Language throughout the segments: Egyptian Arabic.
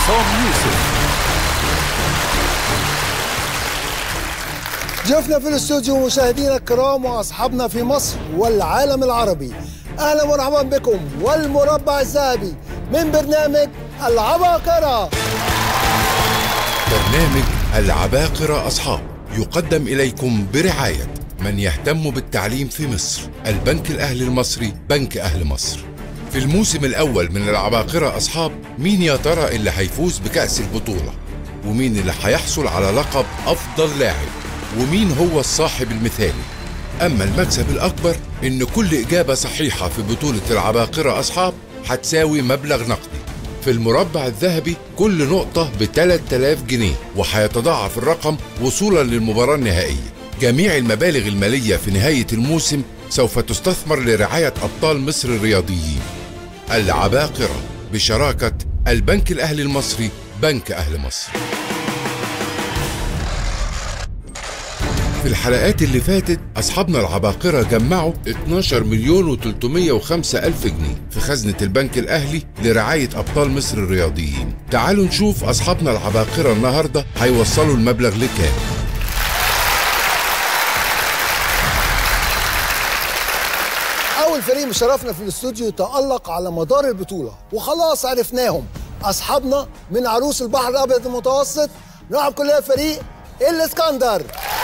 عصام يوسف ضيوفنا في الاستوديو مشاهدينا الكرام واصحابنا في مصر والعالم العربي اهلا ومرحبا بكم والمربع الذهبي من برنامج العباقرة برنامج العباقرة أصحاب يقدم إليكم برعاية من يهتم بالتعليم في مصر البنك الأهلي المصري بنك أهل مصر في الموسم الأول من العباقرة أصحاب مين يا ترى اللي هيفوز بكأس البطولة ومين اللي هيحصل على لقب أفضل لاعب ومين هو الصاحب المثالي أما المكسب الأكبر إن كل إجابة صحيحة في بطولة العباقرة أصحاب هتساوي مبلغ نقدي في المربع الذهبي كل نقطة ب 3000 جنيه وهيتضاعف الرقم وصولا للمباراة النهائية جميع المبالغ المالية في نهاية الموسم سوف تستثمر لرعاية أبطال مصر الرياضيين العباقرة بشراكة البنك الأهلي المصري بنك أهل مصر في الحلقات اللي فاتت أصحابنا العباقرة جمعوا 12 مليون و305 ألف جنيه في خزنة البنك الأهلي لرعاية أبطال مصر الرياضيين تعالوا نشوف أصحابنا العباقرة النهاردة هيوصلوا المبلغ لكام اول فريق مشرفنا في الاستوديو تألق على مدار البطولة وخلاص عرفناهم اصحابنا من عروس البحر الابيض المتوسط نلعب كلنا فريق الاسكندر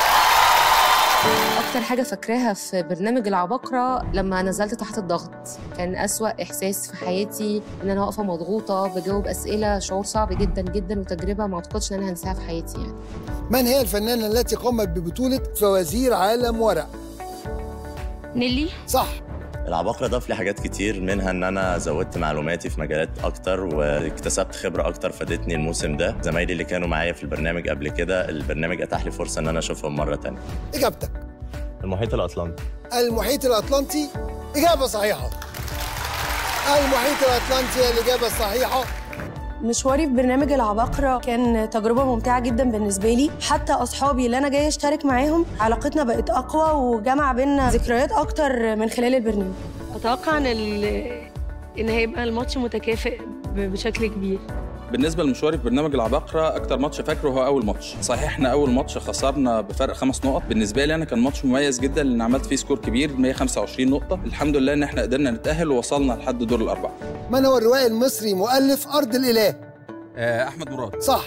أكتر حاجة فاكراها في برنامج العباقرة لما نزلت تحت الضغط كان أسوأ إحساس في حياتي إن أنا واقفة مضغوطة بجاوب أسئلة شعور صعب جدا جدا وتجربة ما أعتقدش إن أنا هنساها في حياتي يعني من هي الفنانة التي قامت ببطولة فوازير عالم ورق نيلي صح العباقرة ضاف لي حاجات كتير منها ان انا زودت معلوماتي في مجالات اكتر واكتسبت خبرة اكتر فادتني الموسم ده زمايلي اللي كانوا معايا في البرنامج قبل كده البرنامج اتاح لي فرصة ان انا اشوفهم مرة تانية اجابتك المحيط الاطلنطي المحيط الأطلنطي إجابة صحيحة المحيط الأطلنطي هي الإجابة الصحيحة مشواري في برنامج العباقرة كان تجربة ممتعة جدا بالنسبة لي حتى أصحابي اللي أنا جاية أشترك معاهم علاقتنا بقت أقوى وجمع بينا ذكريات أكتر من خلال البرنامج اتوقع ان ال- ان هيبقى الماتش متكافئ ب- بشكل كبير بالنسبه لمشواري في برنامج العباقره اكتر ماتش فاكره هو اول ماتش صحيح احنا اول ماتش خسرنا بفرق خمس نقط بالنسبه لي انا كان ماتش مميز جدا لان عملت فيه سكور كبير 125 نقطه الحمد لله ان احنا قدرنا نتاهل ووصلنا لحد دور الاربعه من هو الروائي المصري مؤلف أرض الإله آه، احمد مراد صح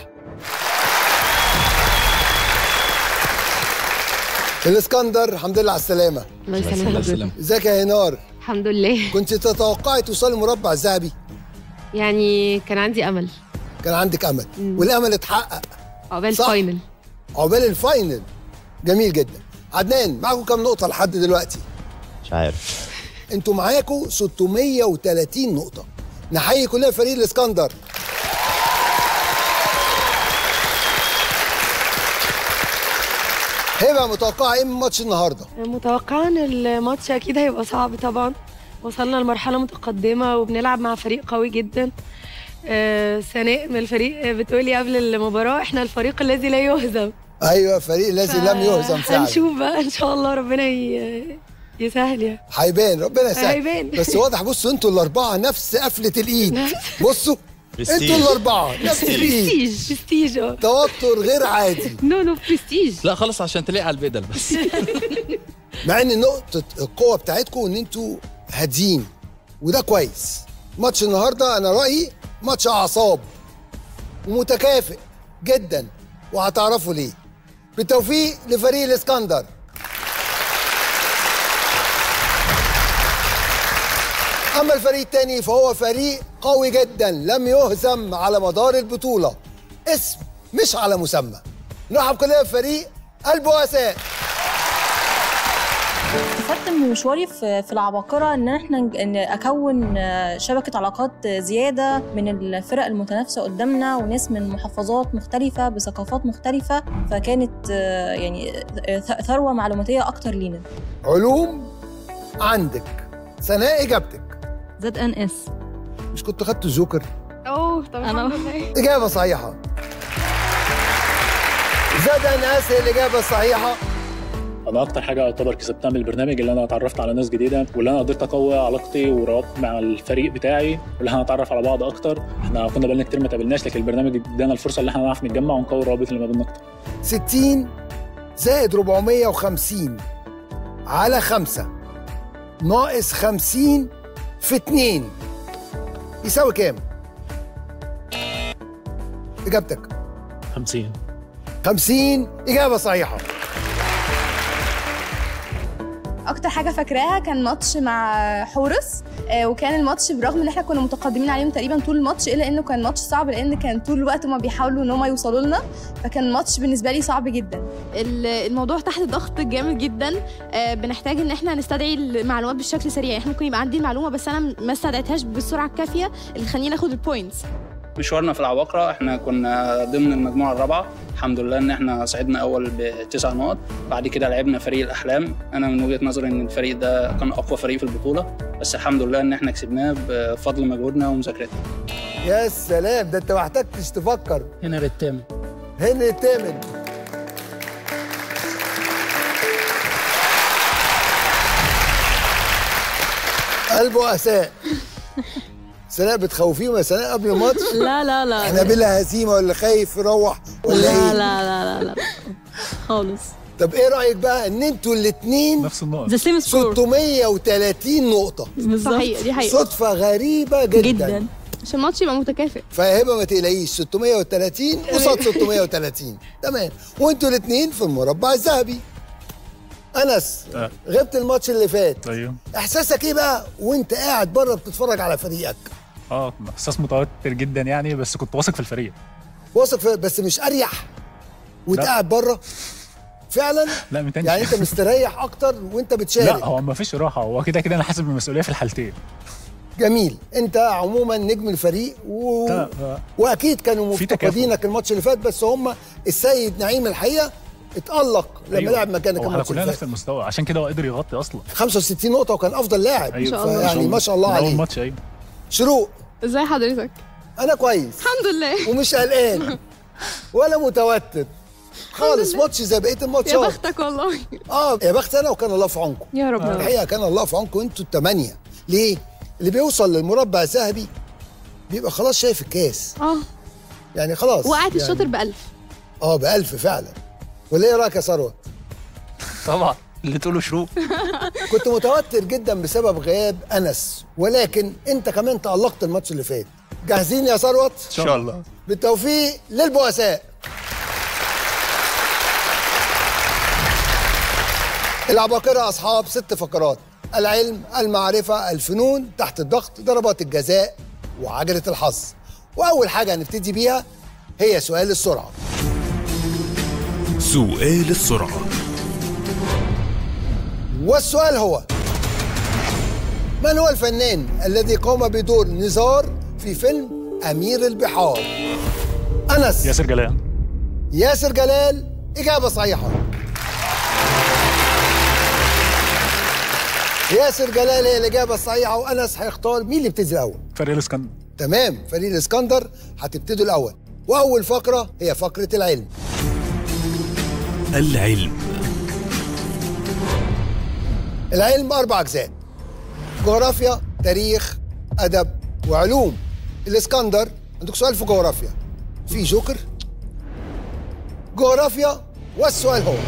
الاسكندر الحمد لله على السلامة الله يسلمك ازيك يا هنار الحمد لله كنت تتوقعي توصلي مربع الذهبي يعني كان عندي أمل كان عندك أمل والأمل اتحقق عقبال صح. فاينل عقبال الفاينل جميل جدا عدنان معاكم كام نقطة لحد دلوقتي مش عارف انتوا معاكم 630 نقطة نحيي كلنا فريق الاسكندر هبه متوقعة ايه من ماتش النهارده؟ متوقعة ان الماتش اكيد هيبقى صعب طبعا وصلنا لمرحلة متقدمة وبنلعب مع فريق قوي جدا آه، سناء من الفريق بتقولي قبل المباراة احنا الفريق الذي لا يهزم ايوه فريق الذي لم يهزم فعلا هنشوف بقى ان شاء الله ربنا ي- يسهل يعني هيبان ربنا يسهل هيبان. بس واضح بصوا انتوا الاربعه نفس قفله الايد بصوا برستيج. انتوا الاربعه نفس الايد برستيج برستيج اه توتر غير عادي نو نو برستيج لا خلص عشان تلاقي على البدل بس مع ان نقطه القوه بتاعتكم ان انتوا هادين وده كويس ماتش النهارده انا رايي ماتش اعصاب ومتكافئ جدا وهتعرفوا ليه بالتوفيق لفريق الاسكندر اما الفريق الثاني فهو فريق قوي جدا لم يهزم على مدار البطوله اسم مش على مسمى نرحب كلنا بفريق البؤساء استفدت من مشواري في في العباقرة إن إحنا نج- إن أكون آه، شبكة علاقات زيادة من الفرق المتنافسة قدامنا وناس من محافظات مختلفة بثقافات مختلفة فكانت آه، يعني آه، ث- ثروة معلوماتية أكتر لينا علوم عندك سناء اجابتك زد ان اس مش كنت خدت الجوكر اوه طبعا أنا- الحمد لله. اجابه صحيحه زاد ناس هي الاجابه الصحيحه انا اكتر حاجه يعتبر كسبتها من البرنامج اللي انا اتعرفت على ناس جديده واللي انا قدرت اقوي علاقتي وروابطي مع الفريق بتاعي واللي احنا نتعرف على بعض اكتر احنا كنا بقالنا كتير ما تقابلناش لكن البرنامج ادانا الفرصه ان احنا نعرف نتجمع ونقوي الروابط اللي ما بيننا اكتر 60 زائد 450 على 5 ناقص 50 في 2 يساوي كام؟ إجابتك 50 50 إجابة صحيحة اكتر حاجه فاكراها كان ماتش مع حورس آه، وكان الماتش برغم ان احنا كنا متقدمين عليهم تقريبا طول الماتش الا انه كان ماتش صعب لان كان طول الوقت هما بيحاولوا ان هما يوصلوا لنا فكان ماتش بالنسبه لي صعب جدا ال- الموضوع تحت ضغط جامد جدا آه، بنحتاج ان احنا نستدعي المعلومات بشكل سريع يعني احنا ممكن يبقى عندي المعلومه بس انا ما استدعيتهاش بالسرعه الكافيه اللي تخليني ناخد البوينتس مشوارنا في العباقرة احنا كنا ضمن المجموعة الرابعة الحمد لله ان احنا صعدنا اول بتسع نقط بعد كده لعبنا فريق الاحلام انا من وجهة نظري ان الفريق ده كان اقوى فريق في البطولة بس الحمد لله ان احنا كسبناه بفضل مجهودنا ومذاكرتنا يا سلام ده أنت ما احتجتش تفكر هنا التامن هنري الثامن قلبه أساء سناء بتخوفيهم يا سناء قبل الماتش لا لا لا احنا بلا هزيمه ولا خايف يروح ولا لا ايه لا لا لا لا خالص طب ايه رايك بقى ان انتوا الاثنين نفس النقط The same score 630 نقطه صحيح دي حقيقه صدفه غريبه جدا, جدا عشان الماتش يبقى متكافئ فيا هبه ما تقلقيش 630 قصاد 630 تمام وانتوا الاثنين في المربع الذهبي انس آه. غبت الماتش اللي فات ايوه احساسك ايه بقى وانت قاعد بره بتتفرج على فريقك اه احساس متوتر جدا يعني بس كنت واثق في الفريق واثق في بس مش اريح وانت لا. قاعد بره فعلا لا ما تاني يعني انت مستريح اكتر وانت بتشارك لا هو ما فيش راحه هو كده كده انا حاسس بالمسؤوليه في الحالتين جميل انت عموما نجم الفريق و... ده- آه. واكيد كانوا في تكافؤ. مفتقدينك الماتش اللي فات بس هم السيد نعيم الحقيقه اتالق لما أيوة. لعب مكانك هو احنا الماتش كلنا اللي نفس فات المستوى عشان كده هو قدر يغطي اصلا 65 نقطه وكان افضل لاعب أيوة. شاء الله. يعني ما شاء الله من اول عليه ماتش ايوه شروق ازاي حضرتك انا كويس الحمد لله ومش قلقان ولا متوتر خالص ماتش زي بقيه يا الماتشات بختك والله اه يا بخت انا وكان الله في عونكم يا رب الحقيقه كان الله في عونكم انتوا الثمانيه ليه؟ اللي بيوصل للمربع الذهبي بيبقى خلاص شايف الكاس اه يعني خلاص وقعت يعني الشاطر بألف اه بألف فعلا ولا ايه رايك يا ثروت؟ طبعا اللي تقوله شروق كنت متوتر جدا بسبب غياب انس ولكن انت كمان تألقت الماتش اللي فات جاهزين يا ثروت؟ ان شاء الله بالتوفيق للبؤساء العباقرة أصحاب ست فقرات العلم المعرفة الفنون تحت الضغط ضربات الجزاء وعجلة الحظ وأول حاجة هنبتدي بيها هي سؤال السرعة سؤال السرعة والسؤال هو من هو الفنان الذي قام بدور نزار في فيلم أمير البحار أنس ياسر جلال ياسر جلال إجابة صحيحة ياسر جلال هي الإجابة الصحيحة وأنس هيختار مين اللي يبتدي الأول فريق الاسكندر تمام فريق الإسكندر هتبتدوا الأول وأول فقرة هي فقرة العلم العلم العلم أربع أجزاء جغرافيا تاريخ أدب وعلوم الإسكندر عندك سؤال في جغرافيا في جوكر جغرافيا والسؤال هو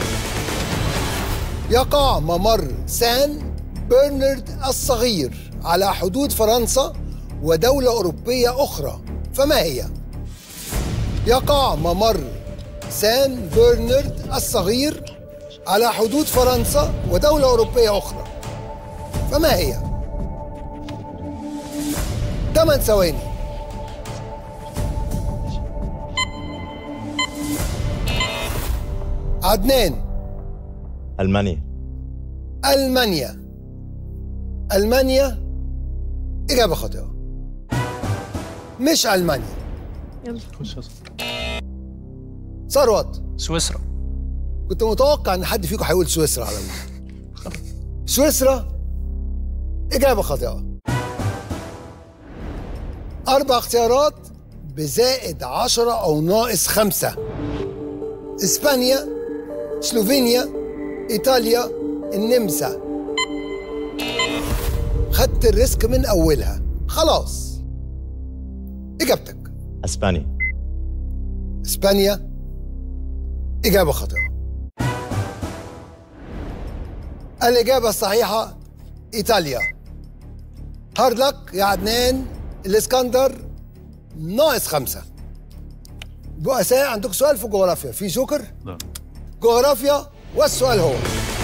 يقع ممر سان برنارد الصغير على حدود فرنسا ودولة أوروبية أخرى فما هي؟ يقع ممر سان برنارد الصغير على حدود فرنسا ودولة أوروبية أخرى فما هي؟ 8 ثواني عدنان المانيا ألمانيا ألمانيا إجابة خاطئة مش ألمانيا يلا خش ثروت سويسرا كنت متوقع ان حد فيكم هيقول سويسرا على طول سويسرا اجابه خاطئه اربع اختيارات بزائد عشرة او ناقص خمسة اسبانيا سلوفينيا ايطاليا النمسا خدت الريسك من اولها خلاص اجابتك اسبانيا اسبانيا اجابه خاطئه الاجابه الصحيحه ايطاليا هارد لك يا عدنان الاسكندر ناقص خمسه بؤساء عندك سؤال في جغرافيا في جوكر لا جغرافيا والسؤال هو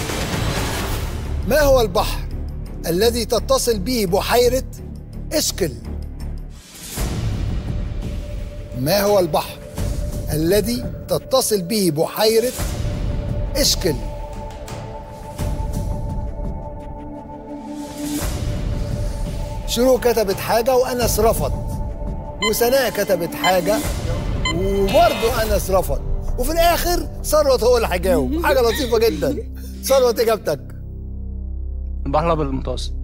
ما هو البحر الذي تتصل به بحيرة إشكل ما هو البحر الذي تتصل به بحيرة إشكل شروق كتبت حاجة وأنس رفض وسناء كتبت حاجة وبرضه أنس رفض وفي الآخر ثروت هو اللي هيجاوب حاجة لطيفة جدا ثروت إجابتك البحر الابيض المتوسط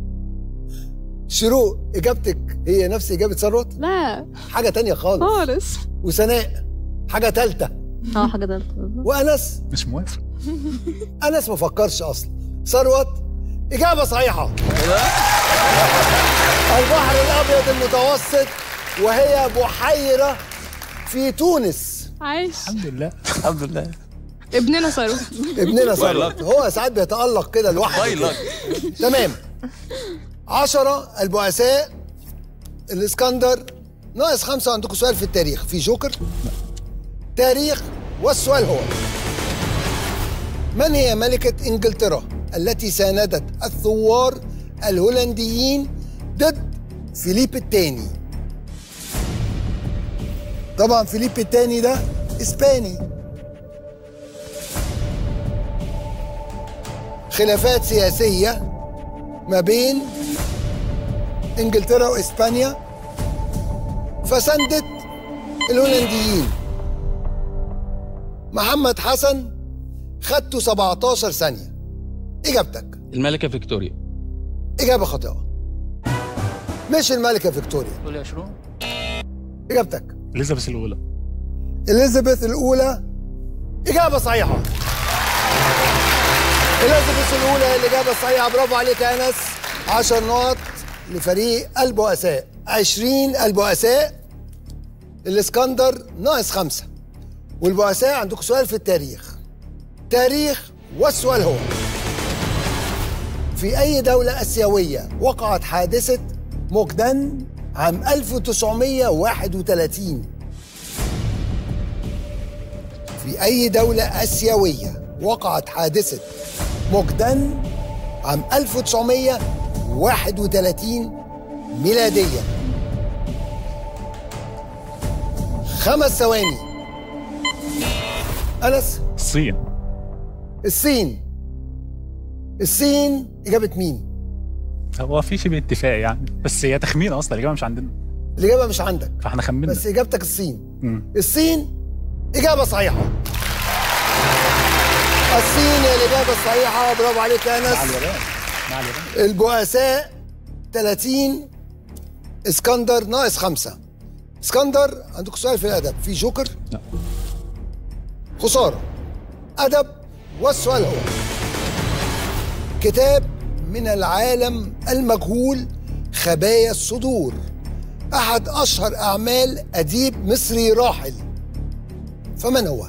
شروق إجابتك هي نفس إجابة ثروت؟ لا حاجة تانية خالص خالص وسناء حاجة تالتة اه حاجه تالتة وأنس مش موافق أنس ما فكرش أصلا ثروت إجابة صحيحة البحر الأبيض المتوسط وهي بحيرة في تونس عايش الحمد لله الحمد لله ابننا ثروت ابننا ثروت هو ساعات بيتألق كده لوحده باي لك. تمام عشرة البؤساء الاسكندر ناقص خمسة عندكم سؤال في التاريخ في جوكر تاريخ والسؤال هو من هي ملكة انجلترا التي ساندت الثوار الهولنديين ضد فيليب الثاني طبعا فيليب الثاني ده اسباني خلافات سياسية ما بين انجلترا واسبانيا فسندت الهولنديين محمد حسن خدته 17 ثانية إجابتك الملكة فيكتوريا إجابة خاطئة مش الملكة فيكتوريا قول يا شروق إجابتك اليزابيث الاولى إليزابيث الأولى إجابة صحيحة إليزابيث الأولى هي الإجابة الصحيحة برافو عليك يا أنس 10 نقط لفريق البؤساء 20 البؤساء الإسكندر ناقص خمسة والبؤساء عندكم سؤال في التاريخ تاريخ والسؤال هو في أي دولة آسيوية وقعت حادثة موكدان عام 1931 في أي دولة آسيوية وقعت حادثة موكدان عام 1931 ميلادية خمس ثواني أنس الصين الصين الصين إجابة مين؟ هو في شبه اتفاق يعني بس هي تخمين اصلا الاجابه مش عندنا الإجابة مش عندك فاحنا خمنا بس إجابتك الصين مم. الصين إجابة صحيحة الصين هي الإجابة الصحيحة برافو عليك يا مع أنس اليابان مع اليابان البؤساء 30 اسكندر ناقص خمسة اسكندر عندكم سؤال في الأدب في جوكر؟ لا. خسارة أدب والسؤال هو كتاب من العالم المجهول خبايا الصدور أحد أشهر أعمال أديب مصري راحل فمن هو؟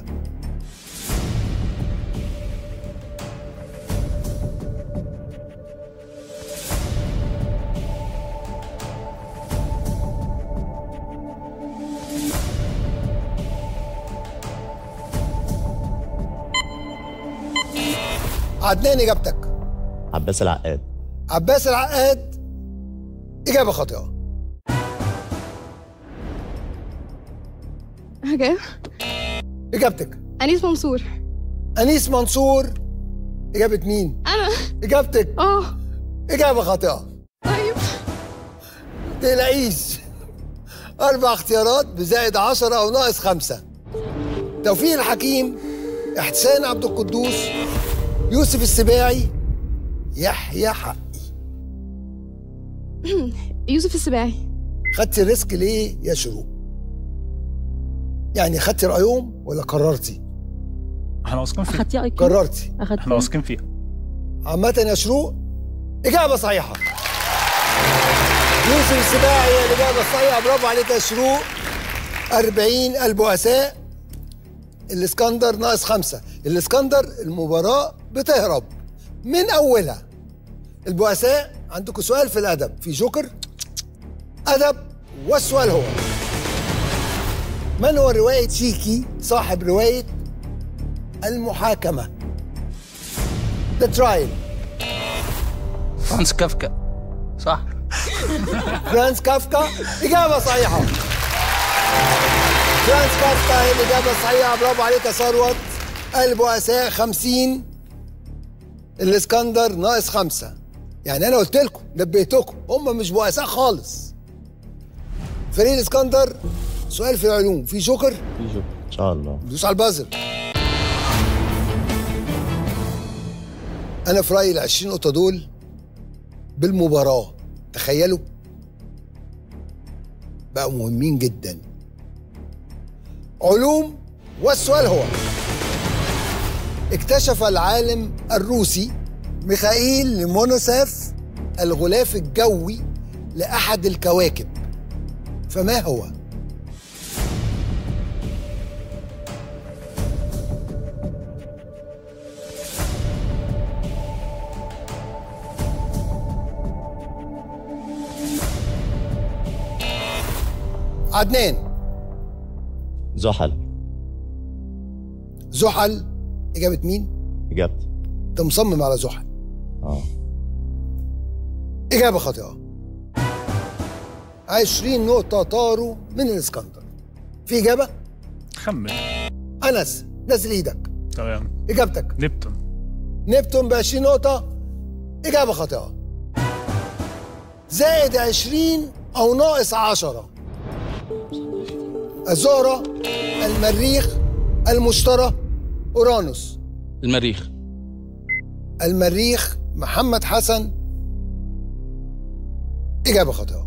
عدنان إجابتك عباس العقاد عباس العقاد إجابة خاطئة حاجة إجابتك أنيس منصور أنيس منصور إجابة مين؟ أنا إجابتك اه إجابة خاطئة طيب تلاقيش أربع اختيارات بزائد عشرة أو ناقص خمسة توفيق الحكيم إحسان عبد القدوس يوسف السباعي يحيى حقي يوسف السباعي خدتي الريسك ليه يا شروق؟ يعني خدتي رأيهم ولا قررتي؟ احنا واثقين فيها اخدتيها اي كيو قررتي احنا واثقين فيها عامة يا شروق إجابة صحيحة يوسف السباعي هي الإجابة الصحيحة برافو عليك يا شروق 40 البؤساء الإسكندر ناقص خمسة الإسكندر المباراة بتهرب من أولها البؤساء عندكم سؤال في الأدب في جوكر أدب والسؤال هو من هو رواية شيكي صاحب رواية المحاكمة ذا ترايل فرانس كافكا صح فرانس كافكا إجابة صحيحة فرانس كافكا هي الإجابة الصحيحة برافو عليك يا ثروت البؤساء 50 الإسكندر ناقص خمسة يعني أنا قلت لكم نبهتكم هم مش بؤساء خالص فريق الإسكندر سؤال في العلوم في جوكر في جوكر ان شاء الله دوس على البازل انا في رايي ال 20 نقطه دول بالمباراه تخيلوا بقوا مهمين جدا علوم والسؤال هو اكتشف العالم الروسي ميخائيل ليمونوسيف الغلاف الجوي لاحد الكواكب فما هو عدنان زحل زحل إجابة مين؟ اجابتي أنت مصمم على زحل اه إجابة خاطئة 20 نقطة طاروا من الإسكندر في إجابة؟ خمن أنس نزل إيدك تمام إجابتك نبتون نبتون ب 20 نقطة إجابة خاطئة زائد 20 أو ناقص 10 الزهرة المريخ المشتري أورانوس المريخ المريخ محمد حسن إجابة خاطئة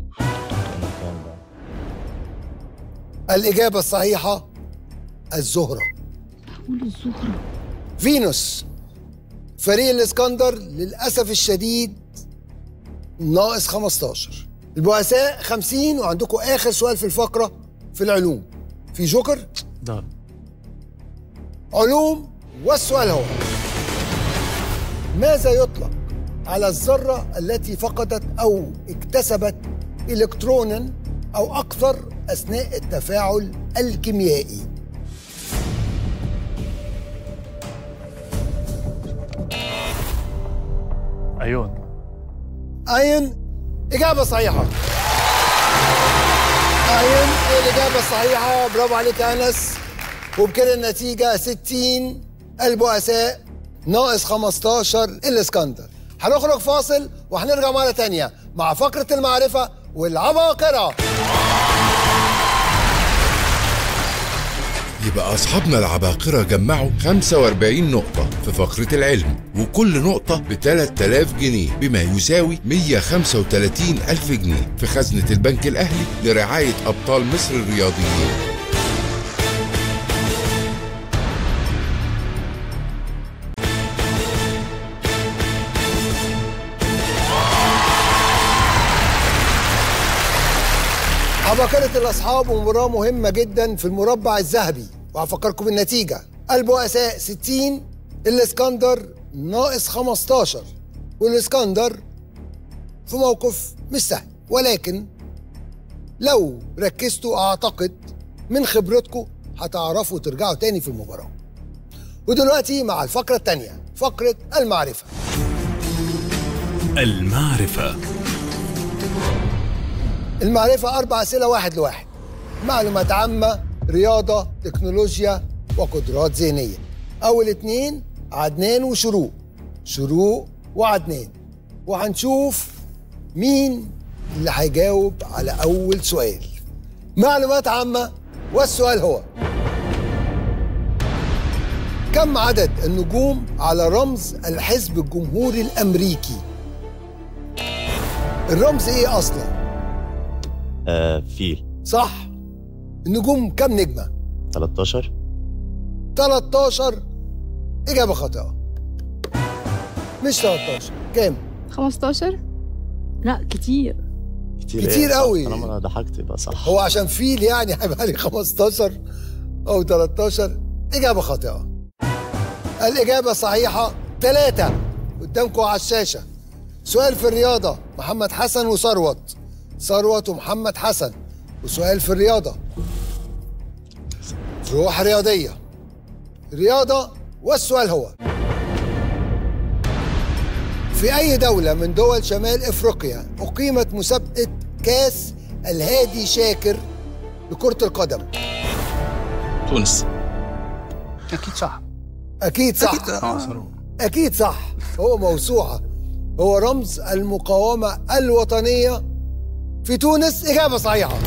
الإجابة الصحيحة الزهرة قول الزهرة فينوس فريق الإسكندر للأسف الشديد ناقص 15 البؤساء 50 وعندكم آخر سؤال في الفقرة في العلوم في جوكر ده علوم والسؤال هو ماذا يطلق على الذرة التي فقدت أو اكتسبت إلكترونا أو أكثر أثناء التفاعل الكيميائي ايون أين إجابة صحيحة أين هي الإجابة الصحيحة برافو عليك يا أنس وبكده النتيجة 60 البؤساء ناقص 15 الإسكندر هنخرج فاصل وهنرجع مرة تانية مع فقرة المعرفة والعباقرة يبقى أصحابنا العباقرة جمعوا 45 نقطة في فقرة العلم وكل نقطة ب 3000 جنيه بما يساوي 135 ألف جنيه في خزنة البنك الأهلي لرعاية أبطال مصر الرياضيين عباقرة الأصحاب ومباراة مهمة جدا في المربع الذهبي وهفكركم بالنتيجة البؤساء 60 الإسكندر ناقص 15 والإسكندر في موقف مش سهل ولكن لو ركزتوا أعتقد من خبرتكم هتعرفوا ترجعوا تاني في المباراة ودلوقتي مع الفقرة التانية فقرة المعرفة المعرفة المعرفة أربع أسئلة واحد لواحد معلومات عامة رياضة تكنولوجيا وقدرات ذهنية أول اتنين عدنان وشروق شروق وعدنان وهنشوف مين اللي هيجاوب على أول سؤال معلومات عامة والسؤال هو كم عدد النجوم على رمز الحزب الجمهوري الأمريكي الرمز إيه أصلاً؟ آه فيل صح النجوم كم نجمة؟ 13 13 إجابة خاطئة مش 13 كام؟ 15 لا كتير كتير, كتير إيه؟ صح. قوي. طالما انا ضحكت يبقى صح هو عشان فيل يعني هيبقى لي 15 أو 13 إجابة خاطئة الإجابة صحيحة ثلاثة قدامكم على الشاشة سؤال في الرياضة محمد حسن وثروت ثروت ومحمد حسن وسؤال في الرياضة روح رياضية رياضة والسؤال هو في أي دولة من دول شمال إفريقيا أقيمت مسابقة كاس الهادي شاكر لكرة القدم تونس اكيد صح أكيد صح أكيد صح هو موسوعة هو رمز المقاومة الوطنية في تونس إجابة صحيحة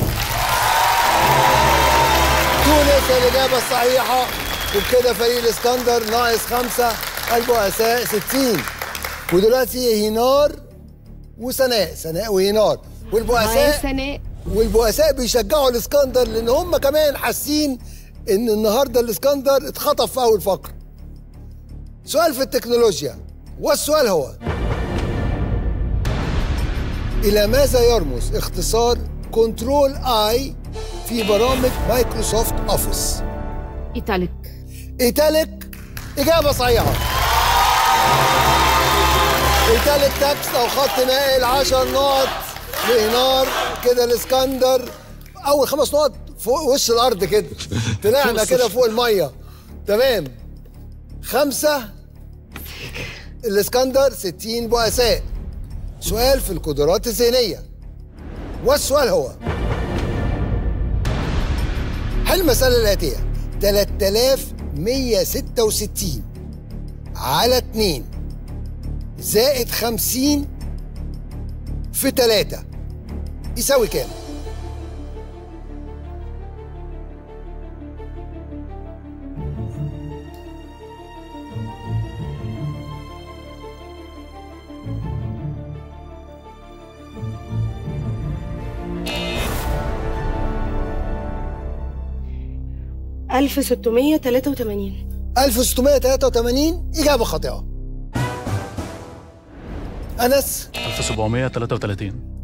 تونس الإجابة الصحيحة وبكده فريق الإسكندر ناقص خمسة البؤساء 60 ودلوقتي هينار وسناء سناء وهينار والبؤساء سناء والبؤساء بيشجعوا الاسكندر لان هم كمان حاسين ان النهارده الاسكندر اتخطف في اول فقره. سؤال في التكنولوجيا والسؤال هو الى ماذا يرمز اختصار كنترول اي في برامج مايكروسوفت اوفيس؟ ايتاليك ايتاليك اجابه صحيحه. ايتاليك تاكس او خط مائل 10 نقط لهنار كده الاسكندر اول خمس نقط فوق وش الارض كده طلعنا كده فوق الميه تمام خمسه الاسكندر 60 بؤساء سؤال في القدرات الذهنيه والسؤال هو حل المسألة الآتية 3166 على 2 زائد 50 في 3 يساوي كام؟ ألف ستمية تلاتة وتمانين 1683 إجابة خاطئة أنس 1733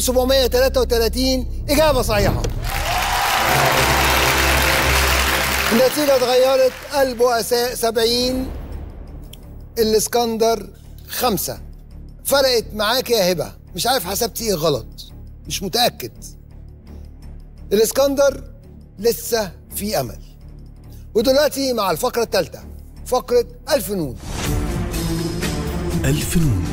1733 إجابة صحيحة النتيجة اتغيرت البؤساء 70 الاسكندر خمسة فرقت معاك يا هبة مش عارف حسبتي ايه غلط مش متأكد الاسكندر لسه في أمل ودلوقتي مع الفقرة الثالثة فقرة الفنون الفنون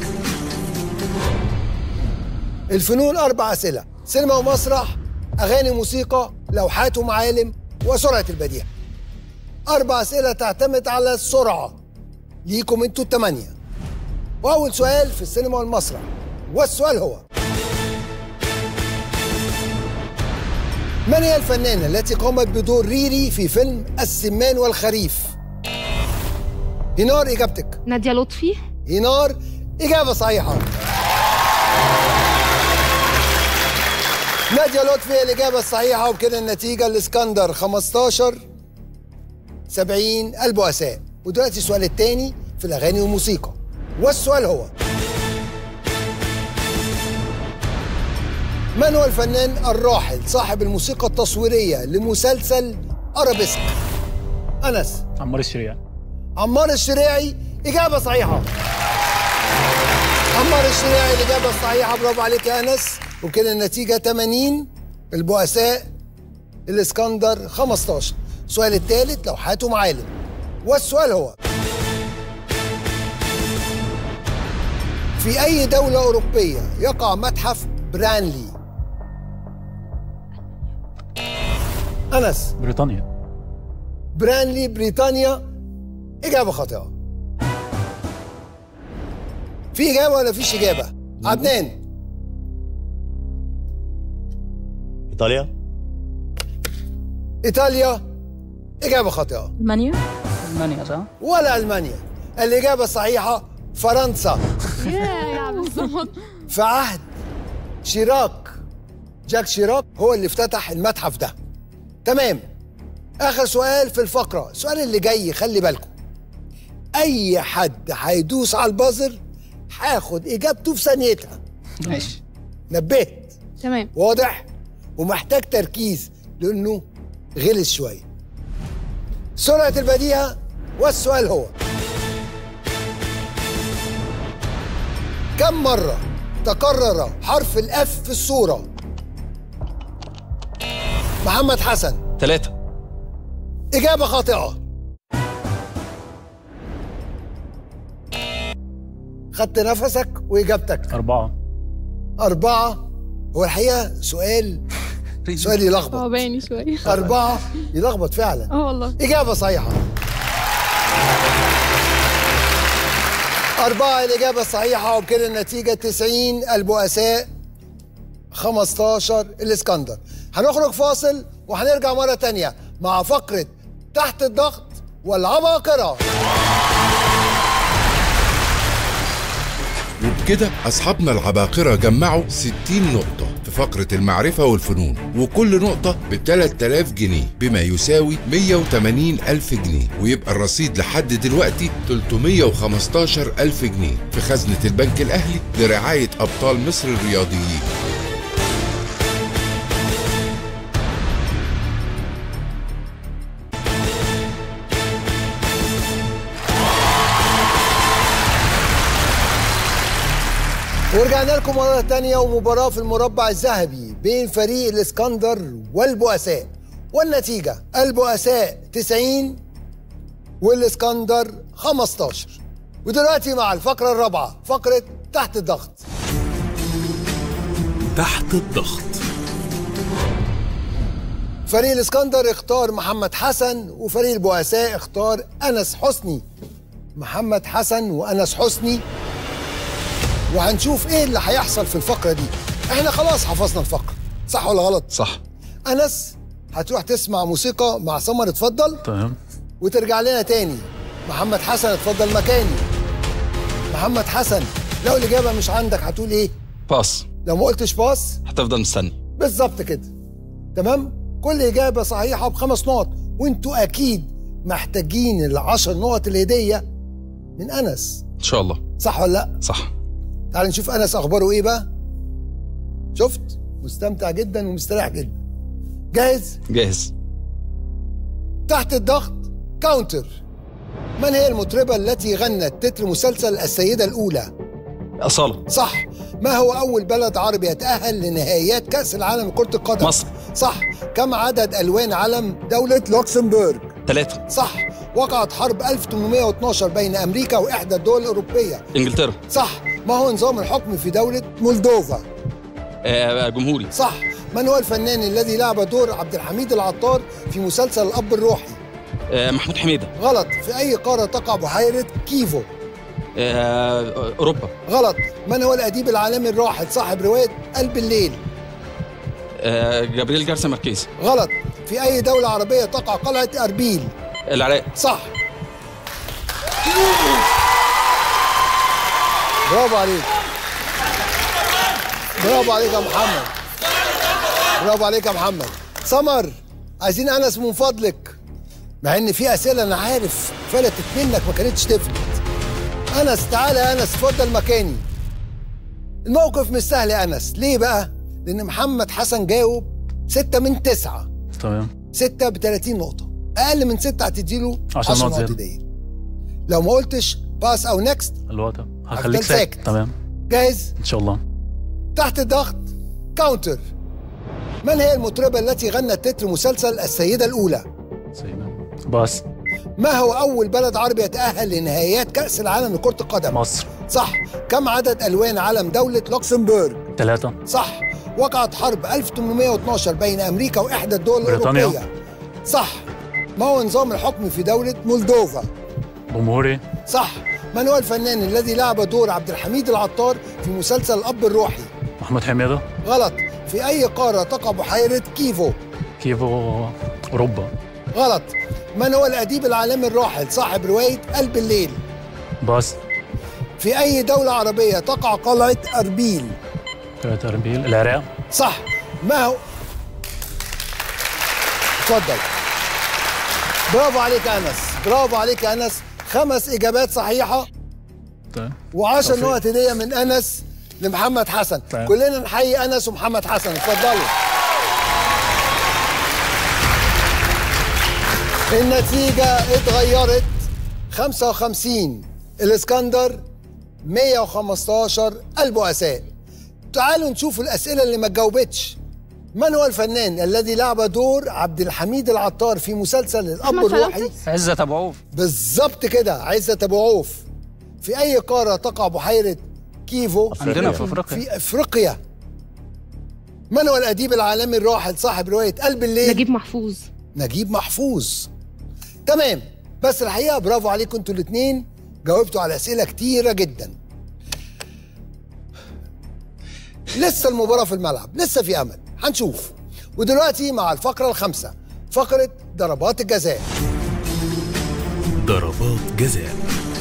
الفنون أربع أسئلة سينما ومسرح أغاني موسيقى لوحات ومعالم وسرعة البديهة أربع أسئلة تعتمد على السرعة ليكم انتوا التمانية وأول سؤال في السينما والمسرح والسؤال هو من هي الفنانة التي قامت بدور ريري في فيلم السمان والخريف؟ هنار إجابتك نادية لطفي هنار إجابة صحيحة نادية لطفي هي الإجابة الصحيحة وبكده النتيجة الإسكندر 15 70 البؤساء ودلوقتي السؤال الثاني في الأغاني والموسيقى والسؤال هو من هو الفنان الراحل صاحب الموسيقى التصويرية لمسلسل أرابيسك؟ أنس عمار الشريعي عمار الشريعي إجابة صحيحة عمار الشريعي الإجابة الصحيحة برافو عليك يا أنس وكده النتيجة 80 البؤساء الإسكندر 15 السؤال الثالث لوحات ومعالم والسؤال هو في أي دولة أوروبية يقع متحف برانلي؟ أنس بريطانيا برانلي بريطانيا إجابة خاطئة في إجابة ولا فيش إجابة؟ عدنان ايطاليا إيطاليا إجابة خاطئة المانيا المانيا صح؟ ولا ألمانيا الإجابة الصحيحة فرنسا يا عم الصمت في عهد شيراك جاك شيراك هو اللي افتتح المتحف ده تمام آخر سؤال في الفقرة السؤال اللي جاي خلي بالكم اي حد هيدوس على البازر هاخد اجابته في ثانيتها ماشي نبهت تمام واضح ومحتاج تركيز لانه غلس شويه سرعه البديهه والسؤال هو كم مره تكرر حرف الاف في الصوره محمد حسن ثلاثة اجابه خاطئه خدت نفسك واجابتك أربعة أربعة هو الحقيقة سؤال سؤال يلخبط صعباني شويه أربعة يلخبط فعلا اه والله إجابة صحيحة أربعة الإجابة الصحيحة وبكده النتيجة 90 البؤساء 15 الإسكندر هنخرج فاصل وهنرجع مرة تانية مع فقرة تحت الضغط والعباقرة وبكده أصحابنا العباقرة جمعوا 60 نقطة في فقرة المعرفة والفنون وكل نقطة ب 3000 جنيه بما يساوي 180 ألف جنيه ويبقى الرصيد لحد دلوقتي 315 ألف جنيه في خزنة البنك الأهلي لرعاية أبطال مصر الرياضيين ورجعنا لكم مرة تانية ومباراة في المربع الذهبي بين فريق الإسكندر والبؤساء والنتيجة البؤساء 90 والإسكندر 15 ودلوقتي مع الفقرة الرابعة فقرة تحت الضغط تحت الضغط فريق الإسكندر اختار محمد حسن وفريق البؤساء اختار أنس حسني محمد حسن وأنس حسني وهنشوف ايه اللي هيحصل في الفقره دي احنا خلاص حفظنا الفقره صح ولا غلط صح انس هتروح تسمع موسيقى مع سمر اتفضل تمام وترجع لنا تاني محمد حسن اتفضل مكاني محمد حسن لو الاجابه مش عندك هتقول ايه باس لو ما قلتش باص هتفضل مستني بالظبط كده تمام كل اجابه صحيحه بخمس نقط وانتوا اكيد محتاجين العشر نقط الهديه من انس ان شاء الله صح ولا لا صح تعال نشوف انس اخباره ايه بقى شفت مستمتع جدا ومستريح جدا جاهز جاهز تحت الضغط كاونتر من هي المطربة التي غنت تتر مسلسل السيدة الأولى؟ أصالة صح ما هو أول بلد عربي يتأهل لنهائيات كأس العالم لكرة القدم؟ مصر صح كم عدد ألوان علم دولة لوكسمبورغ؟ ثلاثة صح وقعت حرب 1812 بين أمريكا وإحدى الدول الأوروبية إنجلترا صح ما هو نظام الحكم في دولة مولدوفا؟ آه جمهوري صح من هو الفنان الذي لعب دور عبد الحميد العطار في مسلسل الأب الروحي؟ آه محمود حميدة غلط في أي قارة تقع بحيرة كيفو؟ آه أوروبا غلط من هو الأديب العالمي الراحل صاحب رواية قلب الليل؟ آه جابرييل جارسيا ماركيز غلط في أي دولة عربية تقع قلعة أربيل؟ العراق صح برافو عليك برافو عليك يا محمد برافو عليك يا محمد سمر عايزين انس من فضلك مع ان في اسئله انا عارف فلتت منك ما كانتش تفلت انس تعالى يا انس اتفضل مكاني الموقف مش سهل يا انس ليه بقى لان محمد حسن جاوب ستة من تسعة تمام ستة ب 30 نقطة أقل من ستة هتديله 10 10 نقط نقط زيادة. هدية لو ما قلتش باس أو نكست الوقت هفضل هخليك ساكت ساكت. تمام جاهز ان شاء الله تحت الضغط كاونتر من هي المطربة التي غنت تتر مسلسل السيدة الأولى؟ باص ما هو أول بلد عربي يتأهل لنهائيات كأس العالم لكرة القدم؟ مصر صح كم عدد ألوان علم دولة لوكسمبورغ؟ ثلاثة صح وقعت حرب 1812 بين أمريكا وإحدى الدول بريطانيا. الأوروبية صح ما هو نظام الحكم في دولة مولدوفا؟ جمهوري صح من هو الفنان الذي لعب دور عبد الحميد العطار في مسلسل الأب الروحي؟ محمود حميدة غلط في أي قارة تقع بحيرة كيفو؟ كيفو أوروبا غلط من هو الأديب العالمي الراحل صاحب رواية قلب الليل؟ باص في أي دولة عربية تقع قلعة أربيل؟ ثلاثة أربيل العراق صح ما هو اتفضل برافو عليك يا أنس برافو عليك يا أنس خمس اجابات صحيحه طيب و10 توفيق. نقط هديه من انس لمحمد حسن طيب. كلنا نحيي انس ومحمد حسن اتفضلوا النتيجه اتغيرت 55 الاسكندر 115 البؤساء تعالوا نشوف الاسئله اللي ما اتجاوبتش من هو الفنان الذي لعب دور عبد الحميد العطار في مسلسل الاب أحمد الروحي فلوكي؟ عزة أبو عوف بالظبط كده عزة ابو عوف في اي قاره تقع بحيره كيفو عندنا في أفريقيا. في افريقيا من هو الاديب العالمي الراحل صاحب روايه قلب الليل نجيب محفوظ نجيب محفوظ تمام بس الحقيقه برافو عليكم انتوا الاثنين جاوبتوا على اسئله كتيره جدا لسه المباراه في الملعب لسه في امل هنشوف ودلوقتي مع الفقره الخامسه فقره ضربات الجزاء ضربات جزاء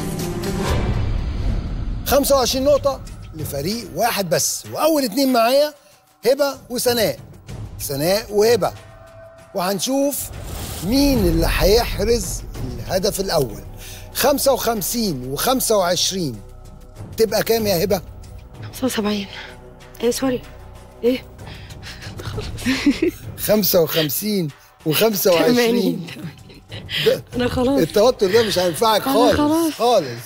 25 نقطة لفريق واحد بس وأول اتنين معايا هبة وسناء سناء وهبة وهنشوف مين اللي هيحرز الهدف الأول 55 و25 تبقى كام يا هبة؟ 75 ايه سوري ايه 55 و25 80. انا خلاص التوتر ده مش هينفعك أنا خالص خلاص. خالص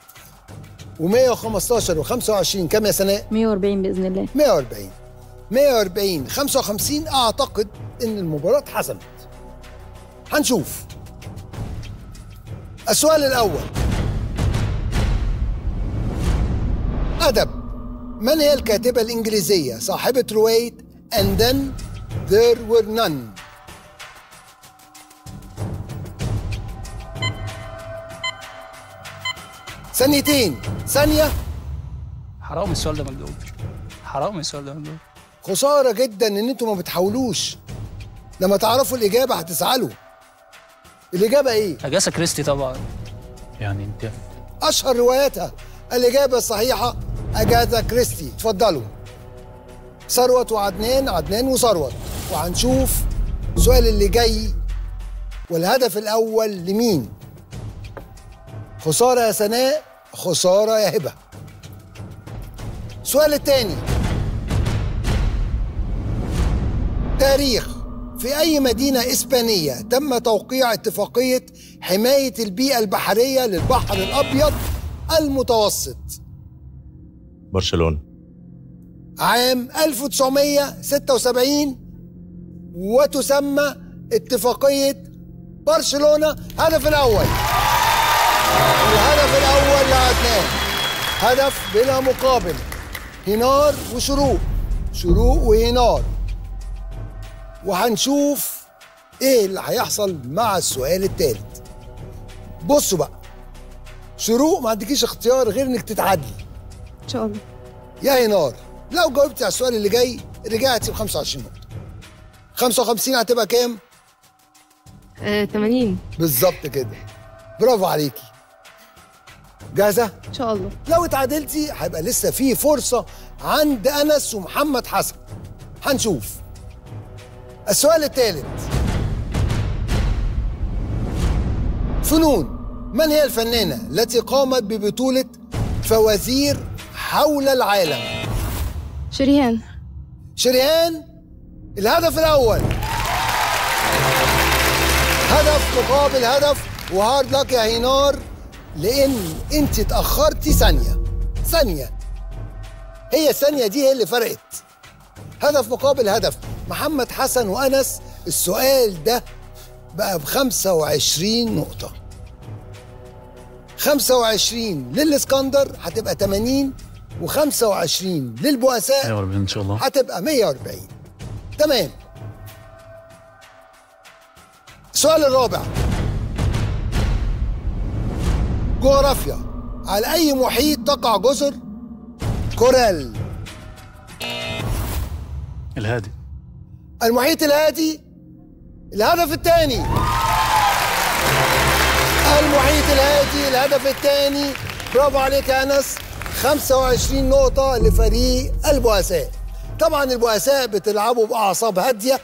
و115 و25 كام يا سناء؟ 140 باذن الله 140 140 55 اعتقد ان المباراه اتحسمت هنشوف السؤال الاول ادب من هي الكاتبه الانجليزيه صاحبه روايه and then there were none ثانيتين ثانيه حرام السؤال ده مجاوب حرام السؤال ده مجاوب خساره جدا ان انتوا ما بتحاولوش لما تعرفوا الاجابه هتزعلوا الاجابه ايه أجاسا كريستي طبعا يعني انت اشهر رواياتها الاجابه الصحيحه اجاثا كريستي اتفضلوا ثروت وعدنان عدنان وثروت وهنشوف السؤال اللي جاي والهدف الاول لمين خساره يا سناء خساره يا هبه السؤال الثاني تاريخ في أي مدينة إسبانية تم توقيع اتفاقية حماية البيئة البحرية للبحر الأبيض المتوسط برشلونه عام 1976 وتسمى اتفاقية برشلونة هدف الأول الهدف الأول لعدنان هدف بلا مقابل هنار وشروق شروق وهنار وهنشوف ايه اللي هيحصل مع السؤال الثالث بصوا بقى شروق ما عندكيش اختيار غير انك تتعادلي ان شاء الله يا هنار لو جاوبتي على السؤال اللي جاي رجعتي ب 25 نقطة 55 هتبقى كام؟ آه 80 بالظبط كده برافو عليكي جاهزة؟ ان شاء الله لو اتعادلتي هيبقى لسه في فرصة عند أنس ومحمد حسن هنشوف السؤال الثالث فنون من هي الفنانة التي قامت ببطولة فوازير حول العالم شريهان شريهان الهدف الأول هدف مقابل هدف وهارد لك يا هينار لأن أنت اتأخرتي ثانية ثانية هي الثانية دي هي اللي فرقت هدف مقابل هدف محمد حسن وأنس السؤال ده بقى ب 25 نقطة 25 للإسكندر هتبقى 80 و25 للبؤساء 140 ان شاء الله هتبقى 140 تمام السؤال الرابع جغرافيا على أي محيط تقع جزر كورال الهادي المحيط الهادي الهدف الثاني المحيط الهادي الهدف الثاني برافو عليك يا انس 25 نقطة لفريق البؤساء طبعا البؤساء بتلعبوا بأعصاب هادية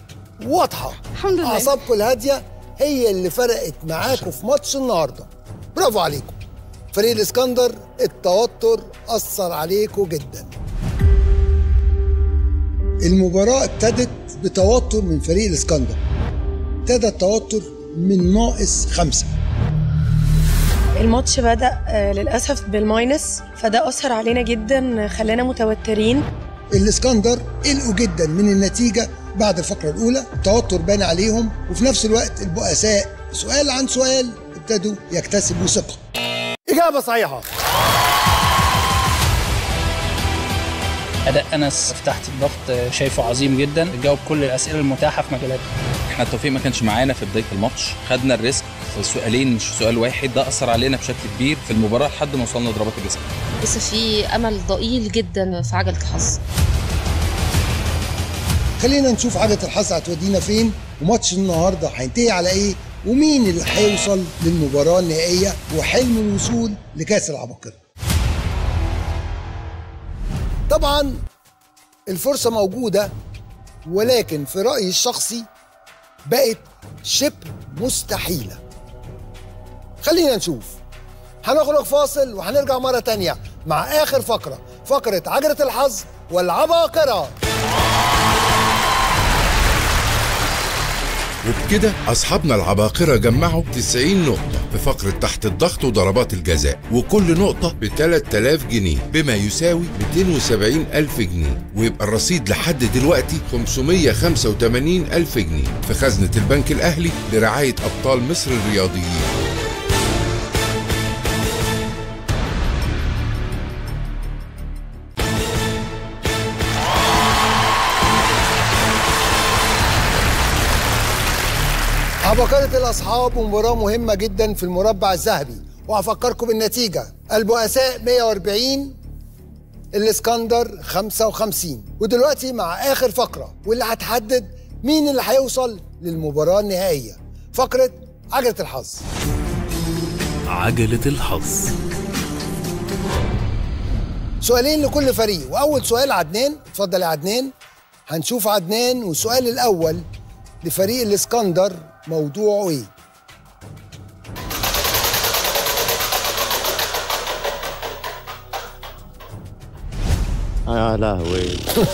واضحة الحمد لله. أعصابكم الهادية هي اللي فرقت معاكم في ماتش النهاردة برافو عليكم فريق الاسكندر التوتر اثر عليكم جدا المباراة ابتدت بتوتر من فريق الاسكندر ابتدى التوتر من ناقص خمسة الماتش بدأ آه، للأسف بالماينس فده أثر علينا جدا خلانا متوترين الاسكندر قلقوا جدا من النتيجة بعد الفقرة الأولى التوتر بان عليهم وفي نفس الوقت البؤساء سؤال عن سؤال ابتدوا يكتسبوا ثقة إجابة صحيحة اداء انس في تحت الضغط شايفه عظيم جدا جاوب كل الاسئله المتاحه في مجالاته احنا التوفيق ما كانش معانا في بدايه الماتش خدنا الريسك في سؤالين مش سؤال واحد ده اثر علينا بشكل كبير في المباراه لحد ما وصلنا ضربات الجزاء لسه في امل ضئيل جدا في عجله الحظ خلينا نشوف عجلة الحظ هتودينا فين وماتش النهاردة هينتهي على إيه ومين اللي هيوصل للمباراة النهائية وحلم الوصول لكأس العباقرة طبعا الفرصة موجودة ولكن في رأيي الشخصي بقت شبه مستحيلة خلينا نشوف هنخرج فاصل وهنرجع مرة تانية مع آخر فقرة فقرة عجلة الحظ والعباقرة وبكده أصحابنا العباقرة جمعوا 90 نقطة في فقرة تحت الضغط وضربات الجزاء وكل نقطة ب 3000 جنيه بما يساوي 270 ألف جنيه ويبقى الرصيد لحد دلوقتي 585 ألف جنيه في خزنة البنك الأهلي لرعاية أبطال مصر الرياضيين عباقرة الأصحاب ومباراة مهمة جدا في المربع الذهبي وهفكركم بالنتيجة البؤساء 140 الاسكندر 55 ودلوقتي مع آخر فقرة واللي هتحدد مين اللي هيوصل للمباراة النهائية فقرة عجلة الحظ عجلة الحظ سؤالين لكل فريق وأول سؤال عدنان اتفضل يا عدنان هنشوف عدنان والسؤال الأول لفريق الاسكندر موضوعه ايه؟ يا لهوي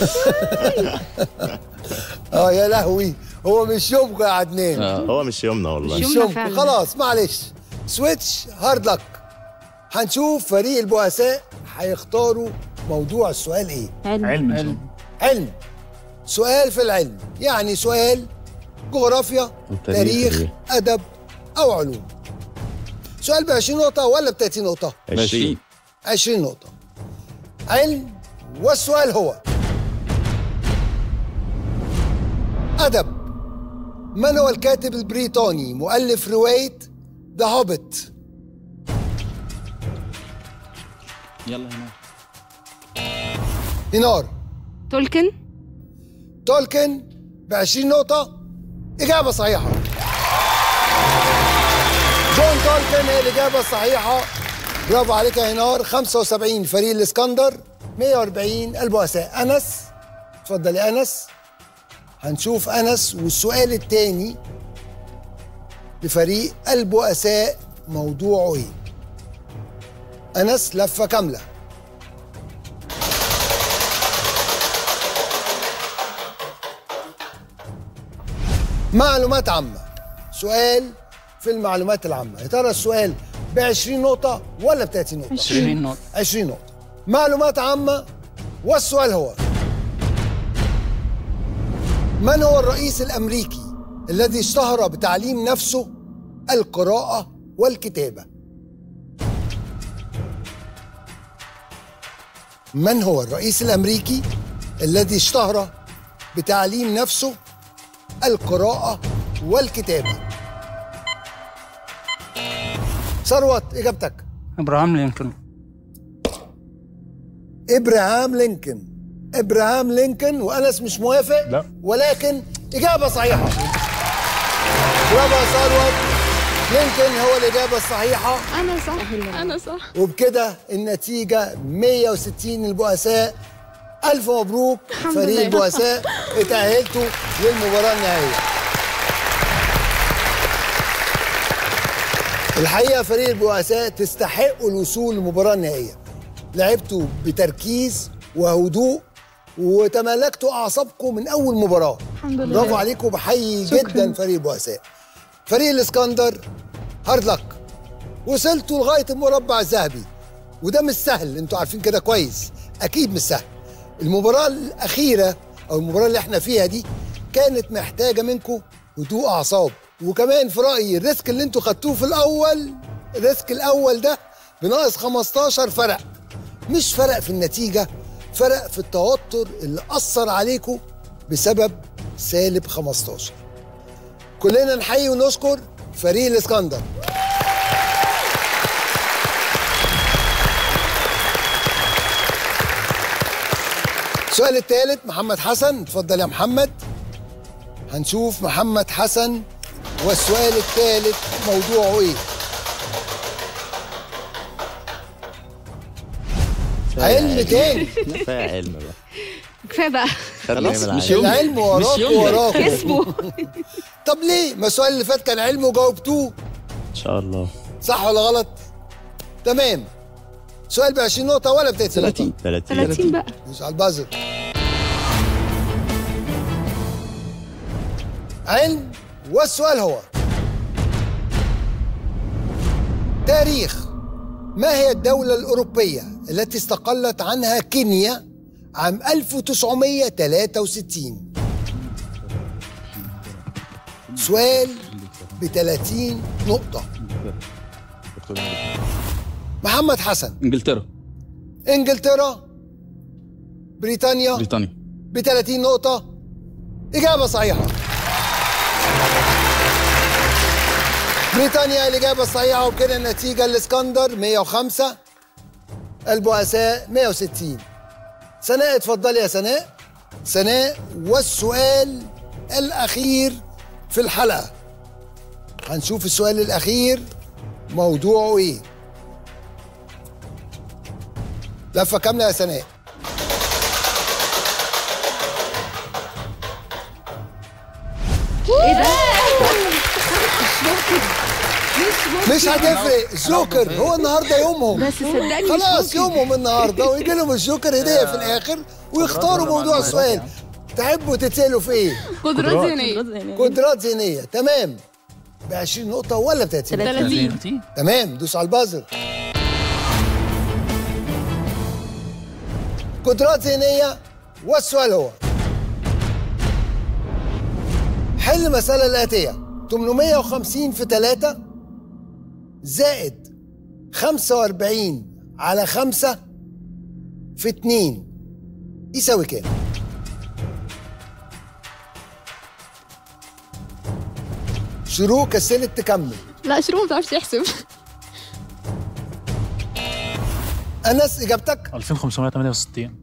اه يا لهوي هو مش يومكم يا عدنان هو مش يومنا والله مش يومكم خلاص معلش سويتش هارد لك هنشوف فريق البؤساء هيختاروا موضوع السؤال ايه؟ علم. علم. علم سؤال في العلم يعني سؤال جغرافيا تاريخ. تاريخ ادب او علوم سؤال ب 20 نقطة ولا ب 30 نقطة؟ 20 20 نقطة علم والسؤال هو أدب من هو الكاتب البريطاني مؤلف رواية ذا هوبت يلا هنا دينار تولكن تولكن ب 20 نقطة إجابة صحيحة جون تولكن هي الإجابة الصحيحة برافو عليك يا هنار 75 فريق الإسكندر 140 البؤساء أنس اتفضل يا أنس هنشوف أنس والسؤال الثاني لفريق البؤساء موضوعه إيه أنس لفة كاملة معلومات عامة سؤال في المعلومات العامة يا ترى السؤال ب 20 نقطة ولا ب 30 نقطة؟ 20 نقطة 20 نقطة معلومات عامة والسؤال هو من هو الرئيس الأمريكي الذي اشتهر بتعليم نفسه القراءة والكتابة؟ من هو الرئيس الأمريكي الذي اشتهر بتعليم نفسه القراءة والكتابة ثروت إجابتك ابراهام لينكولن إبراهام لينكولن إبراهام لينكولن وأنس مش موافق لا. ولكن إجابة صحيحة برافو يا ثروت لينكولن هو الإجابة الصحيحة انا صح انا صح وبكده النتيجة 160 البؤساء ألف مبروك الحمد فريق لله. البؤساء اتأهلتوا للمباراة النهائية الحقيقه فريق البؤساء تستحقوا الوصول للمباراه النهائيه لعبتوا بتركيز وهدوء وتمالكتوا اعصابكم من اول مباراه الحمد لله. برافو عليكم بحيي شكراً. جدا فريق البؤساء فريق الاسكندر هارد لك وصلتوا لغايه المربع الذهبي وده مش سهل انتوا عارفين كده كويس اكيد مش سهل المباراه الاخيره او المباراه اللي احنا فيها دي كانت محتاجه منكم هدوء اعصاب وكمان في رايي الريسك اللي انتوا خدتوه في الاول الريسك الاول ده بناقص 15 فرق مش فرق في النتيجه فرق في التوتر اللي اثر عليكم بسبب سالب 15 كلنا نحيي ونشكر فريق الاسكندر السؤال الثالث محمد حسن اتفضل يا محمد هنشوف محمد حسن والسؤال الثالث موضوعه ايه علم تاني كفايه علم بقى كفايه بقى خلاص مش العلم وراكوا وراكوا كسبوا طب ليه ما السؤال اللي فات كان علم وجاوبتوه ان شاء الله صح ولا غلط تمام سؤال ب 20 نقطة ولا ب 30 نقطة؟ 30 30 بقى دوس على البازر علم والسؤال هو تاريخ ما هي الدولة الأوروبية التي استقلت عنها كينيا عام 1963 سؤال ب 30 نقطة محمد حسن انجلترا انجلترا بريطانيا بريطانيا ب 30 نقطة إجابة صحيحة بريطانيا الإجابة الصحيحة وبكده النتيجة الإسكندر 105 البؤساء 160 سناء اتفضلي يا سناء سناء والسؤال الأخير في الحلقة هنشوف السؤال الأخير موضوعه إيه لفة كاملة يا سناء ايه ده؟ مش هتفرق الجوكر هو النهارده يومهم بس صدقني مش خلاص ممكن. يومهم النهارده ويجي لهم الجوكر هديه في الاخر ويختاروا موضوع السؤال تحبوا تتسالوا في ايه؟ قدرات ذهنيه قدرات ذهنيه تمام ب 20 نقطة ولا ب 30 30. تمام دوس على البازر قدرات ذهنية والسؤال هو حل المسألة الآتية 850 في 3 زائد 45 على 5 في 2 يساوي كام؟ شروق كسلت تكمل لا شروق ما بتعرفش تحسب أنس إجابتك 2568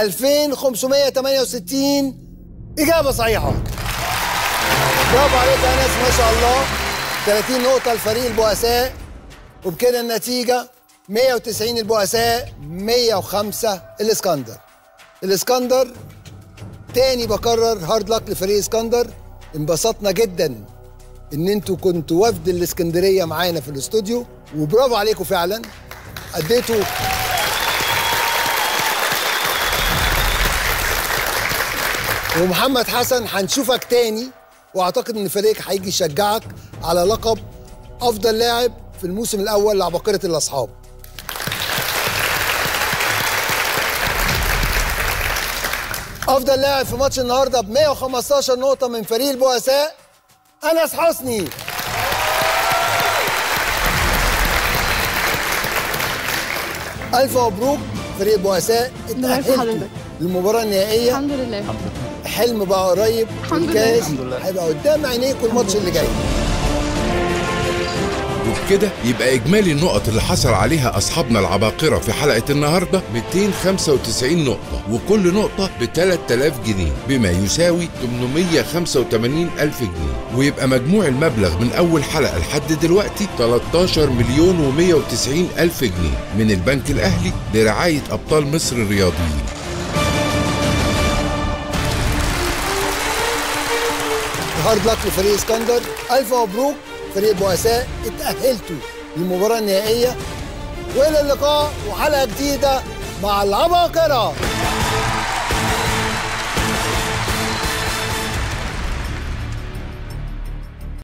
2568 إجابة صحيحة برافو عليك يا أنس ما شاء الله 30 نقطة لفريق البؤساء وبكده النتيجة 190 البؤساء 105 الإسكندر الإسكندر تاني بكرر هارد لك لفريق اسكندر انبسطنا جدا ان انتوا كنتوا وفد الاسكندريه معانا في الاستوديو وبرافو عليكم فعلا اديتوا ومحمد حسن هنشوفك تاني واعتقد ان فريقك هيجي يشجعك على لقب افضل لاعب في الموسم الاول لعباقره الاصحاب افضل لاعب في ماتش النهارده ب 115 نقطه من فريق البؤساء انس حسني الف مبروك فريق البؤساء الله يرفع اتاهلتوا حضرتك. للمباراه النهائيه الحمد لله حلم بقى قريب الحمد لله. الكاس الحمد لله. هيبقى قدام عينيكم الماتش اللي جاي وبكده يبقى إجمالي النقط اللي حصل عليها أصحابنا العباقرة في حلقة النهاردة 295 نقطة وكل نقطة ب 3000 جنيه بما يساوي 885 ألف جنيه ويبقى مجموع المبلغ من أول حلقة لحد دلوقتي 13 مليون و190 ألف جنيه من البنك الأهلي لرعاية أبطال مصر الرياضيين هارد لك لفريق اسكندر الف مبروك فريق البؤساء اتاهلتوا المباراة النهائية وإلى اللقاء وحلقة جديدة مع العباقرة